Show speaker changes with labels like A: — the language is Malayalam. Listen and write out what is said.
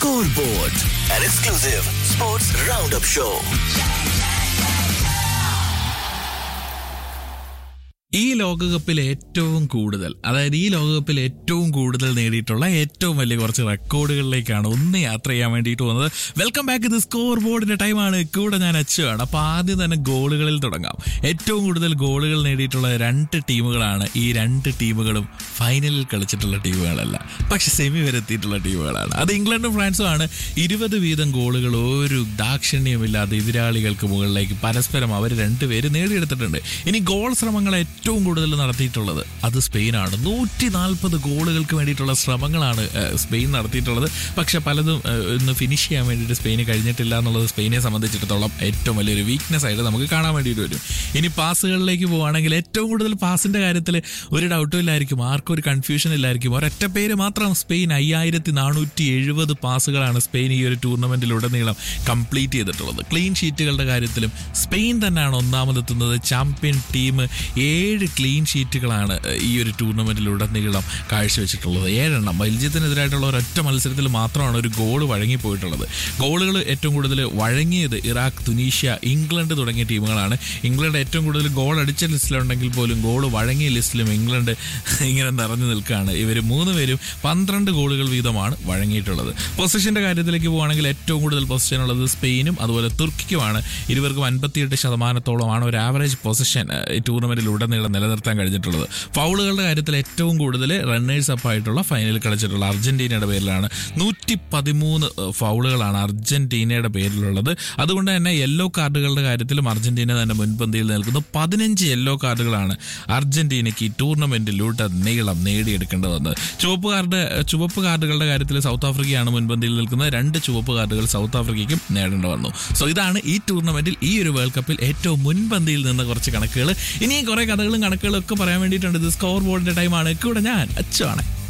A: Scoreboard, an exclusive sports roundup show.
B: ഈ ലോകകപ്പിൽ ഏറ്റവും കൂടുതൽ അതായത് ഈ ലോകകപ്പിൽ ഏറ്റവും കൂടുതൽ നേടിയിട്ടുള്ള ഏറ്റവും വലിയ കുറച്ച് റെക്കോർഡുകളിലേക്കാണ് ഒന്ന് യാത്ര ചെയ്യാൻ വേണ്ടിയിട്ട് പോകുന്നത് വെൽക്കം ബാക്ക് ഇത് സ്കോർ ബോർഡിന്റെ ടൈമാണ് കൂടെ ഞാൻ അച്ചുവാണ് അപ്പൊ ആദ്യം തന്നെ ഗോളുകളിൽ തുടങ്ങാം ഏറ്റവും കൂടുതൽ ഗോളുകൾ നേടിയിട്ടുള്ള രണ്ട് ടീമുകളാണ് ഈ രണ്ട് ടീമുകളും ഫൈനലിൽ കളിച്ചിട്ടുള്ള ടീമുകളല്ല പക്ഷെ സെമി വരെ എത്തിയിട്ടുള്ള ടീമുകളാണ് അത് ഇംഗ്ലണ്ടും ഫ്രാൻസും ആണ് ഇരുപത് വീതം ഗോളുകൾ ഒരു ദാക്ഷിണ്യമില്ലാതെ എതിരാളികൾക്ക് മുകളിലേക്ക് പരസ്പരം അവർ രണ്ടുപേര് നേടിയെടുത്തിട്ടുണ്ട് ഇനി ഗോൾ ശ്രമങ്ങൾ ഏറ്റവും കൂടുതൽ നടത്തിയിട്ടുള്ളത് അത് സ്പെയിനാണ് നൂറ്റി നാൽപ്പത് ഗോളുകൾക്ക് വേണ്ടിയിട്ടുള്ള ശ്രമങ്ങളാണ് ഏഹ്, സ്പെയിൻ നടത്തിയിട്ടുള്ളത് പക്ഷെ പലതും ഏഹ്, ഒന്ന് ഫിനിഷ് ചെയ്യാൻ വേണ്ടിയിട്ട് സ്പെയിന് കഴിഞ്ഞിട്ടില്ല എന്നുള്ളത് സ്പെയിനെ സംബന്ധിച്ചിടത്തോളം ഏറ്റവും വലിയൊരു വീക്ക്നെസ് ആയിട്ട് നമുക്ക് കാണാൻ വേണ്ടിയിട്ട് വരും ഇനി പാസുകളിലേക്ക് പോവുകയാണെങ്കിൽ ഏറ്റവും കൂടുതൽ പാസിന്റെ കാര്യത്തിൽ ഒരു ഡൗട്ടും ഇല്ലായിരിക്കും ആർക്കും ഒരു കൺഫ്യൂഷൻ ഇല്ലായിരിക്കും ഒരൊറ്റ പേര് മാത്രം സ്പെയിൻ അയ്യായിരത്തി നാനൂറ്റി എഴുപത് പാസുകളാണ് സ്പെയിൻ ഈ ഒരു ടൂർണമെന്റിലുടനീളം കംപ്ലീറ്റ് ചെയ്തിട്ടുള്ളത് ക്ലീൻ ഷീറ്റുകളുടെ കാര്യത്തിലും സ്പെയിൻ തന്നെയാണ് ഒന്നാമതെത്തുന്നത് ചാമ്പ്യൻ ടീം ഏഴ് ക്ലീൻ ഷീറ്റുകളാണ് ഏഹ്, ഈ ഒരു ടൂർണമെന്റിലുടനീളം കാഴ്ചവെച്ചിട്ടുള്ളത് ഏഴെണ്ണം ബെൽജിയത്തിനെതിരായിട്ടുള്ള ഒരൊറ്റ മത്സരത്തിൽ മാത്രമാണ് ഒരു ഗോൾ വഴങ്ങിപ്പോയിട്ടുള്ളത് ഗോളുകൾ ഏറ്റവും കൂടുതൽ വഴങ്ങിയത് ഇറാഖ് തുനീഷ്യ ഇംഗ്ലണ്ട് തുടങ്ങിയ ടീമുകളാണ് ഇംഗ്ലണ്ട് ഏറ്റവും കൂടുതൽ ഗോൾ അടിച്ച ലിസ്റ്റിലുണ്ടെങ്കിൽ പോലും ഗോൾ വഴങ്ങിയ ലിസ്റ്റിലും ഇംഗ്ലണ്ട് ഇങ്ങനെ നിറഞ്ഞു നിൽക്കുകയാണ് ഇവർ മൂന്ന് പേരും പന്ത്രണ്ട് ഗോളുകൾ വീതമാണ് വഴങ്ങിയിട്ടുള്ളത് പൊസിഷന്റെ കാര്യത്തിലേക്ക് പോവുകയാണെങ്കിൽ ഏറ്റവും കൂടുതൽ പൊസിഷൻ ഉള്ളത് സ്പെയിനും അതുപോലെ തുർക്കിക്കുമാണ് ഇരുവർക്കും അൻപത്തിയെട്ട് ശതമാനത്തോളമാണ് ഒരു ആവറേജ് പൊസിഷൻ ഈ ടൂർണമെന്റിൽ ഉടനീളം നിലനിർത്താൻ കഴിഞ്ഞിട്ടുള്ളത് ഫൗളുകളുടെ കാര്യത്തിൽ ഏറ്റവും കൂടുതൽ റണ്ണേഴ്സ് അപ്പ് ആയിട്ടുള്ള ഫൈനലിൽ കളിച്ചിട്ടുള്ള അർജന്റീനയുടെ പേരിലാണ് നൂറ്റി പതിമൂന്ന് ഫൗളുകളാണ് അർജന്റീനയുടെ പേരിലുള്ളത് അതുകൊണ്ട് തന്നെ യെല്ലോ കാർഡുകളുടെ കാര്യത്തിലും അർജന്റീന തന്നെ മുൻപന്തിയിൽ നിൽക്കുന്നു പതിനഞ്ച് യെല്ലോ കാർഡുകളാണ് അർജന്റീനയ്ക്ക് ഈ ടൂർണമെന്റിലൂടെ നീളം നേടിയെടുക്കേണ്ടത് വന്നത് ചുവപ്പ് കാർഡ് ചുവപ്പ് കാർഡുകളുടെ കാര്യത്തിൽ സൗത്ത് ആഫ്രിക്കയാണ് മുൻപന്തിയിൽ നിൽക്കുന്നത് രണ്ട് ചുവപ്പ് കാർഡുകൾ സൗത്ത് ആഫ്രിക്കയ്ക്കും നേടേണ്ടി വന്നു സോ ഇതാണ് ഈ ടൂർണമെന്റിൽ ഈ ഒരു വേൾഡ് കപ്പിൽ ഏറ്റവും മുൻപന്തിയിൽ നിന്ന കുറച്ച് കണക്കുകൾ ഇനിയും കുറെ കഥകളും കണക്കുകളും ഒക്കെ പറയാൻ വേണ്ടിയിട്ടുണ്ട് ഇത് സ്കോർ ബോർഡിന്റെ ടൈമാണ് കൂടെ ഞാൻ അച്ചുവാണ്